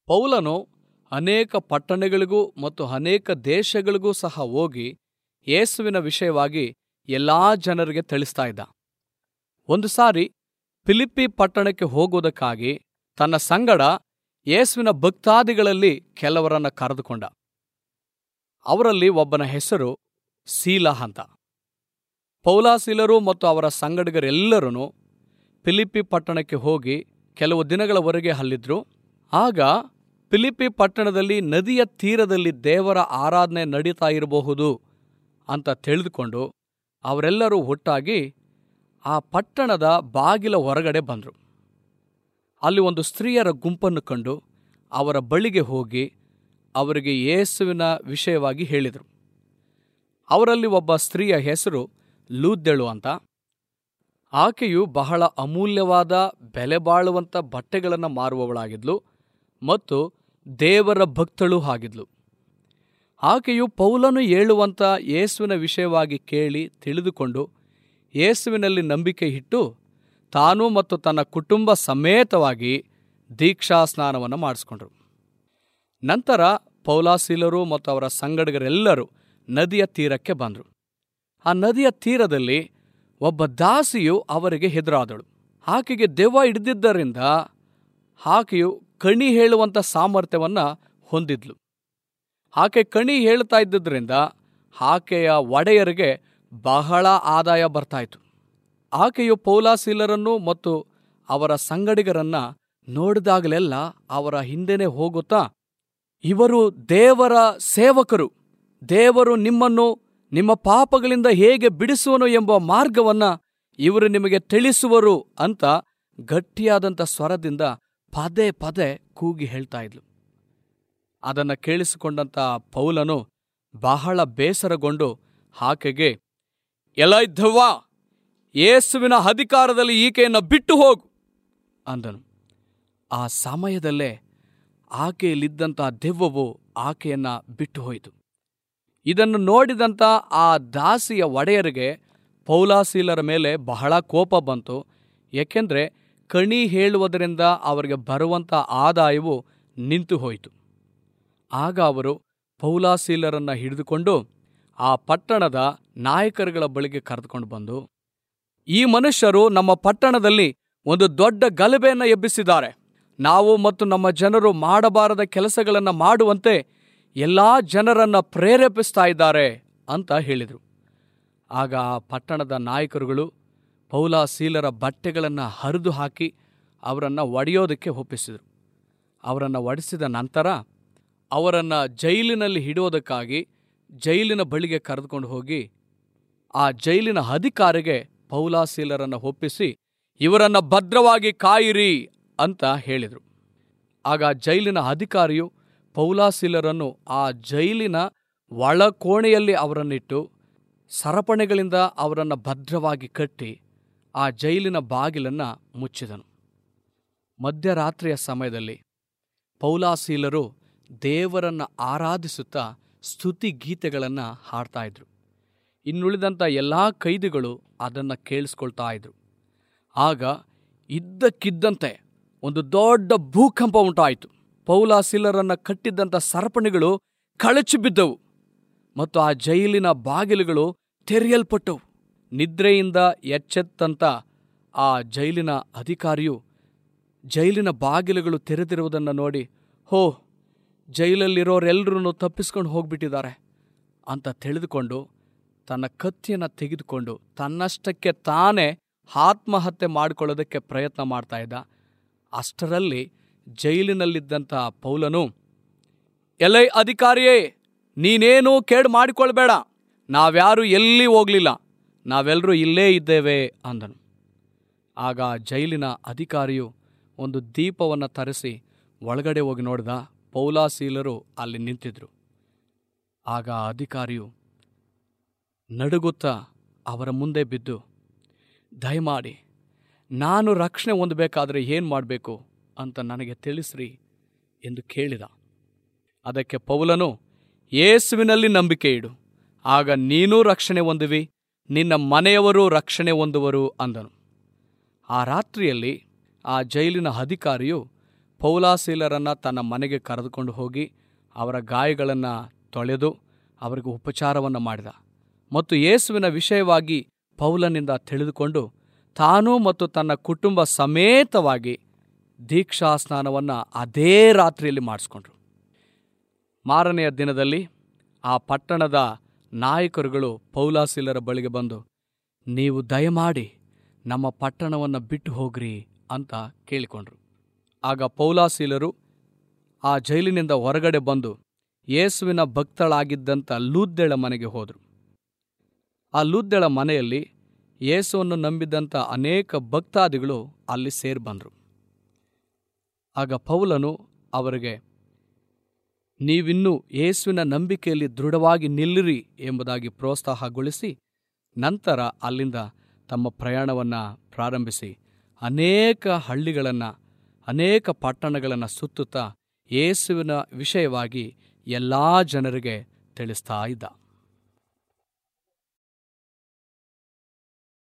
ಪೌಲನು ಅನೇಕ ಪಟ್ಟಣಗಳಿಗೂ ಮತ್ತು ಅನೇಕ ದೇಶಗಳಿಗೂ ಸಹ ಹೋಗಿ ಯೇಸುವಿನ ವಿಷಯವಾಗಿ ಎಲ್ಲಾ ಜನರಿಗೆ ತಿಳಿಸ್ತಾ ಇದ್ದ ಒಂದು ಸಾರಿ ಫಿಲಿಪ್ಪಿ ಪಟ್ಟಣಕ್ಕೆ ಹೋಗುವುದಕ್ಕಾಗಿ ತನ್ನ ಸಂಗಡ ಯೇಸುವಿನ ಭಕ್ತಾದಿಗಳಲ್ಲಿ ಕೆಲವರನ್ನ ಕರೆದುಕೊಂಡ ಅವರಲ್ಲಿ ಒಬ್ಬನ ಹೆಸರು ಸೀಲ ಅಂತ ಪೌಲಾಸೀಲರು ಮತ್ತು ಅವರ ಸಂಗಡಿಗರೆಲ್ಲರೂ ಫಿಲಿಪ್ಪಿ ಪಟ್ಟಣಕ್ಕೆ ಹೋಗಿ ಕೆಲವು ದಿನಗಳವರೆಗೆ ಅಲ್ಲಿದ್ರು ಆಗ ಫಿಲಿಪ್ಪಿ ಪಟ್ಟಣದಲ್ಲಿ ನದಿಯ ತೀರದಲ್ಲಿ ದೇವರ ಆರಾಧನೆ ನಡೀತಾ ಇರಬಹುದು ಅಂತ ತಿಳಿದುಕೊಂಡು ಅವರೆಲ್ಲರೂ ಒಟ್ಟಾಗಿ ಆ ಪಟ್ಟಣದ ಬಾಗಿಲ ಹೊರಗಡೆ ಬಂದರು ಅಲ್ಲಿ ಒಂದು ಸ್ತ್ರೀಯರ ಗುಂಪನ್ನು ಕಂಡು ಅವರ ಬಳಿಗೆ ಹೋಗಿ ಅವರಿಗೆ ಯೇಸುವಿನ ವಿಷಯವಾಗಿ ಹೇಳಿದರು ಅವರಲ್ಲಿ ಒಬ್ಬ ಸ್ತ್ರೀಯ ಹೆಸರು ಲೂದ್ದೆಳು ಅಂತ ಆಕೆಯು ಬಹಳ ಅಮೂಲ್ಯವಾದ ಬೆಲೆ ಬಾಳುವಂಥ ಬಟ್ಟೆಗಳನ್ನು ಮಾರುವವಳಾಗಿದ್ಲು ಮತ್ತು ದೇವರ ಭಕ್ತಳೂ ಆಗಿದ್ಲು ಆಕೆಯು ಪೌಲನು ಹೇಳುವಂಥ ಯೇಸುವಿನ ವಿಷಯವಾಗಿ ಕೇಳಿ ತಿಳಿದುಕೊಂಡು ಯೇಸುವಿನಲ್ಲಿ ನಂಬಿಕೆ ಇಟ್ಟು ತಾನು ಮತ್ತು ತನ್ನ ಕುಟುಂಬ ಸಮೇತವಾಗಿ ದೀಕ್ಷಾ ಸ್ನಾನವನ್ನು ಮಾಡಿಸ್ಕೊಂಡ್ರು ನಂತರ ಪೌಲಾಸೀಲರು ಮತ್ತು ಅವರ ಸಂಗಡಿಗರೆಲ್ಲರೂ ನದಿಯ ತೀರಕ್ಕೆ ಬಂದರು ಆ ನದಿಯ ತೀರದಲ್ಲಿ ಒಬ್ಬ ದಾಸಿಯು ಅವರಿಗೆ ಹೆದರಾದಳು ಆಕೆಗೆ ದೆವ್ವ ಹಿಡಿದಿದ್ದರಿಂದ ಆಕೆಯು ಕಣಿ ಹೇಳುವಂಥ ಸಾಮರ್ಥ್ಯವನ್ನು ಹೊಂದಿದ್ಲು ಆಕೆ ಕಣಿ ಹೇಳ್ತಾ ಇದ್ದುದರಿಂದ ಆಕೆಯ ಒಡೆಯರಿಗೆ ಬಹಳ ಆದಾಯ ಬರ್ತಾಯಿತು ಆಕೆಯು ಪೌಲಾಸೀಲರನ್ನು ಮತ್ತು ಅವರ ಸಂಗಡಿಗರನ್ನ ನೋಡಿದಾಗಲೆಲ್ಲ ಅವರ ಹಿಂದೆನೆ ಹೋಗುತ್ತಾ ಇವರು ದೇವರ ಸೇವಕರು ದೇವರು ನಿಮ್ಮನ್ನು ನಿಮ್ಮ ಪಾಪಗಳಿಂದ ಹೇಗೆ ಬಿಡಿಸುವನು ಎಂಬ ಮಾರ್ಗವನ್ನ ಇವರು ನಿಮಗೆ ತಿಳಿಸುವರು ಅಂತ ಗಟ್ಟಿಯಾದಂಥ ಸ್ವರದಿಂದ ಪದೇ ಪದೇ ಕೂಗಿ ಹೇಳ್ತಾ ಇದ್ಲು ಅದನ್ನು ಕೇಳಿಸಿಕೊಂಡಂತ ಪೌಲನು ಬಹಳ ಬೇಸರಗೊಂಡು ಆಕೆಗೆ ಎಲ ಇದ್ದವ್ವ ಯೇಸುವಿನ ಅಧಿಕಾರದಲ್ಲಿ ಈಕೆಯನ್ನು ಬಿಟ್ಟು ಹೋಗು ಅಂದನು ಆ ಸಮಯದಲ್ಲೇ ಆಕೆಯಲ್ಲಿದ್ದಂಥ ದೆವ್ವವು ಆಕೆಯನ್ನ ಬಿಟ್ಟು ಹೋಯಿತು ಇದನ್ನು ನೋಡಿದಂಥ ಆ ದಾಸಿಯ ಒಡೆಯರಿಗೆ ಪೌಲಾಸೀಲರ ಮೇಲೆ ಬಹಳ ಕೋಪ ಬಂತು ಏಕೆಂದರೆ ಕಣಿ ಹೇಳುವುದರಿಂದ ಅವರಿಗೆ ಬರುವಂಥ ಆದಾಯವು ನಿಂತು ಹೋಯಿತು ಆಗ ಅವರು ಪೌಲಾಸೀಲರನ್ನ ಹಿಡಿದುಕೊಂಡು ಆ ಪಟ್ಟಣದ ನಾಯಕರುಗಳ ಬಳಿಗೆ ಕರೆದುಕೊಂಡು ಬಂದು ಈ ಮನುಷ್ಯರು ನಮ್ಮ ಪಟ್ಟಣದಲ್ಲಿ ಒಂದು ದೊಡ್ಡ ಗಲಭೆಯನ್ನು ಎಬ್ಬಿಸಿದ್ದಾರೆ ನಾವು ಮತ್ತು ನಮ್ಮ ಜನರು ಮಾಡಬಾರದ ಕೆಲಸಗಳನ್ನು ಮಾಡುವಂತೆ ಎಲ್ಲಾ ಜನರನ್ನ ಪ್ರೇರೇಪಿಸ್ತಾ ಇದ್ದಾರೆ ಅಂತ ಹೇಳಿದರು ಆಗ ಆ ಪಟ್ಟಣದ ನಾಯಕರುಗಳು ಪೌಲಾಸೀಲರ ಬಟ್ಟೆಗಳನ್ನು ಹರಿದು ಹಾಕಿ ಅವರನ್ನು ಒಡೆಯೋದಕ್ಕೆ ಒಪ್ಪಿಸಿದರು ಅವರನ್ನು ಒಡಿಸಿದ ನಂತರ ಅವರನ್ನು ಜೈಲಿನಲ್ಲಿ ಹಿಡುವುದಕ್ಕಾಗಿ ಜೈಲಿನ ಬಳಿಗೆ ಕರೆದುಕೊಂಡು ಹೋಗಿ ಆ ಜೈಲಿನ ಅಧಿಕಾರಿಗೆ ಪೌಲಾಸೀಲರನ್ನು ಒಪ್ಪಿಸಿ ಇವರನ್ನ ಭದ್ರವಾಗಿ ಕಾಯಿರಿ ಅಂತ ಹೇಳಿದರು ಆಗ ಜೈಲಿನ ಅಧಿಕಾರಿಯು ಪೌಲಾಸೀಲರನ್ನು ಆ ಜೈಲಿನ ಒಳಕೋಣೆಯಲ್ಲಿ ಅವರನ್ನಿಟ್ಟು ಸರಪಣೆಗಳಿಂದ ಅವರನ್ನು ಭದ್ರವಾಗಿ ಕಟ್ಟಿ ಆ ಜೈಲಿನ ಬಾಗಿಲನ್ನು ಮುಚ್ಚಿದನು ಮಧ್ಯರಾತ್ರಿಯ ಸಮಯದಲ್ಲಿ ಪೌಲಾಸೀಲರು ದೇವರನ್ನು ಆರಾಧಿಸುತ್ತಾ ಸ್ತುತಿ ಗೀತೆಗಳನ್ನು ಹಾಡ್ತಾ ಇದ್ರು ಇನ್ನುಳಿದಂಥ ಎಲ್ಲ ಕೈದಿಗಳು ಅದನ್ನು ಕೇಳಿಸ್ಕೊಳ್ತಾ ಇದ್ರು ಆಗ ಇದ್ದಕ್ಕಿದ್ದಂತೆ ಒಂದು ದೊಡ್ಡ ಭೂಕಂಪ ಉಂಟಾಯಿತು ಪೌಲಾಸಿಲರನ್ನ ಕಟ್ಟಿದ್ದಂಥ ಸರಪಣಿಗಳು ಕಳಚಿ ಬಿದ್ದವು ಮತ್ತು ಆ ಜೈಲಿನ ಬಾಗಿಲುಗಳು ತೆರೆಯಲ್ಪಟ್ಟವು ನಿದ್ರೆಯಿಂದ ಎಚ್ಚೆತ್ತಂತ ಆ ಜೈಲಿನ ಅಧಿಕಾರಿಯು ಜೈಲಿನ ಬಾಗಿಲುಗಳು ತೆರೆದಿರುವುದನ್ನು ನೋಡಿ ಹೋ ಜೈಲಲ್ಲಿರೋರೆಲ್ಲರೂ ತಪ್ಪಿಸ್ಕೊಂಡು ಹೋಗ್ಬಿಟ್ಟಿದ್ದಾರೆ ಅಂತ ತಿಳಿದುಕೊಂಡು ತನ್ನ ಕತ್ತಿಯನ್ನು ತೆಗೆದುಕೊಂಡು ತನ್ನಷ್ಟಕ್ಕೆ ತಾನೇ ಆತ್ಮಹತ್ಯೆ ಮಾಡಿಕೊಳ್ಳೋದಕ್ಕೆ ಪ್ರಯತ್ನ ಮಾಡ್ತಾ ಇದ್ದ ಅಷ್ಟರಲ್ಲಿ ಜೈಲಿನಲ್ಲಿದ್ದಂಥ ಪೌಲನು ಎಲೈ ಅಧಿಕಾರಿಯೇ ನೀನೇನೂ ಕೇಡು ಮಾಡಿಕೊಳ್ಬೇಡ ನಾವ್ಯಾರೂ ಎಲ್ಲಿ ಹೋಗಲಿಲ್ಲ ನಾವೆಲ್ಲರೂ ಇಲ್ಲೇ ಇದ್ದೇವೆ ಅಂದನು ಆಗ ಜೈಲಿನ ಅಧಿಕಾರಿಯು ಒಂದು ದೀಪವನ್ನು ತರಿಸಿ ಒಳಗಡೆ ಹೋಗಿ ನೋಡಿದ ಪೌಲಾಸೀಲರು ಅಲ್ಲಿ ನಿಂತಿದ್ರು ಆಗ ಆ ಅಧಿಕಾರಿಯು ನಡುಗುತ್ತಾ ಅವರ ಮುಂದೆ ಬಿದ್ದು ದಯಮಾಡಿ ನಾನು ರಕ್ಷಣೆ ಹೊಂದಬೇಕಾದ್ರೆ ಏನು ಮಾಡಬೇಕು ಅಂತ ನನಗೆ ತಿಳಿಸ್ರಿ ಎಂದು ಕೇಳಿದ ಅದಕ್ಕೆ ಪೌಲನು ಯೇಸುವಿನಲ್ಲಿ ನಂಬಿಕೆ ಇಡು ಆಗ ನೀನೂ ರಕ್ಷಣೆ ಹೊಂದುವಿ ನಿನ್ನ ಮನೆಯವರೂ ರಕ್ಷಣೆ ಹೊಂದುವರು ಅಂದನು ಆ ರಾತ್ರಿಯಲ್ಲಿ ಆ ಜೈಲಿನ ಅಧಿಕಾರಿಯು ಪೌಲಾಶೀಲರನ್ನು ತನ್ನ ಮನೆಗೆ ಕರೆದುಕೊಂಡು ಹೋಗಿ ಅವರ ಗಾಯಗಳನ್ನು ತೊಳೆದು ಅವರಿಗೆ ಉಪಚಾರವನ್ನು ಮಾಡಿದ ಮತ್ತು ಯೇಸುವಿನ ವಿಷಯವಾಗಿ ಪೌಲನಿಂದ ತಿಳಿದುಕೊಂಡು ತಾನೂ ಮತ್ತು ತನ್ನ ಕುಟುಂಬ ಸಮೇತವಾಗಿ ದೀಕ್ಷಾ ಸ್ನಾನವನ್ನು ಅದೇ ರಾತ್ರಿಯಲ್ಲಿ ಮಾಡಿಸ್ಕೊಂಡ್ರು ಮಾರನೆಯ ದಿನದಲ್ಲಿ ಆ ಪಟ್ಟಣದ ನಾಯಕರುಗಳು ಪೌಲಾಶೀಲರ ಬಳಿಗೆ ಬಂದು ನೀವು ದಯಮಾಡಿ ನಮ್ಮ ಪಟ್ಟಣವನ್ನು ಬಿಟ್ಟು ಹೋಗ್ರಿ ಅಂತ ಕೇಳಿಕೊಂಡ್ರು ಆಗ ಪೌಲಾಶೀಲರು ಆ ಜೈಲಿನಿಂದ ಹೊರಗಡೆ ಬಂದು ಯೇಸುವಿನ ಭಕ್ತಳಾಗಿದ್ದಂಥ ಲೂದ್ದೆಳ ಮನೆಗೆ ಹೋದರು ಆ ಲೂದ್ದೆಳ ಮನೆಯಲ್ಲಿ ಯೇಸುವನ್ನು ನಂಬಿದ್ದಂಥ ಅನೇಕ ಭಕ್ತಾದಿಗಳು ಅಲ್ಲಿ ಸೇರಿ ಬಂದರು ಆಗ ಪೌಲನು ಅವರಿಗೆ ನೀವಿನ್ನೂ ಯೇಸುವಿನ ನಂಬಿಕೆಯಲ್ಲಿ ದೃಢವಾಗಿ ನಿಲ್ಲಿರಿ ಎಂಬುದಾಗಿ ಪ್ರೋತ್ಸಾಹಗೊಳಿಸಿ ನಂತರ ಅಲ್ಲಿಂದ ತಮ್ಮ ಪ್ರಯಾಣವನ್ನು ಪ್ರಾರಂಭಿಸಿ ಅನೇಕ ಹಳ್ಳಿಗಳನ್ನು ಅನೇಕ ಪಟ್ಟಣಗಳನ್ನು ಸುತ್ತುತ್ತಾ ಯೇಸುವಿನ ವಿಷಯವಾಗಿ ಎಲ್ಲ ಜನರಿಗೆ ತಿಳಿಸ್ತಾ ಇದ್ದ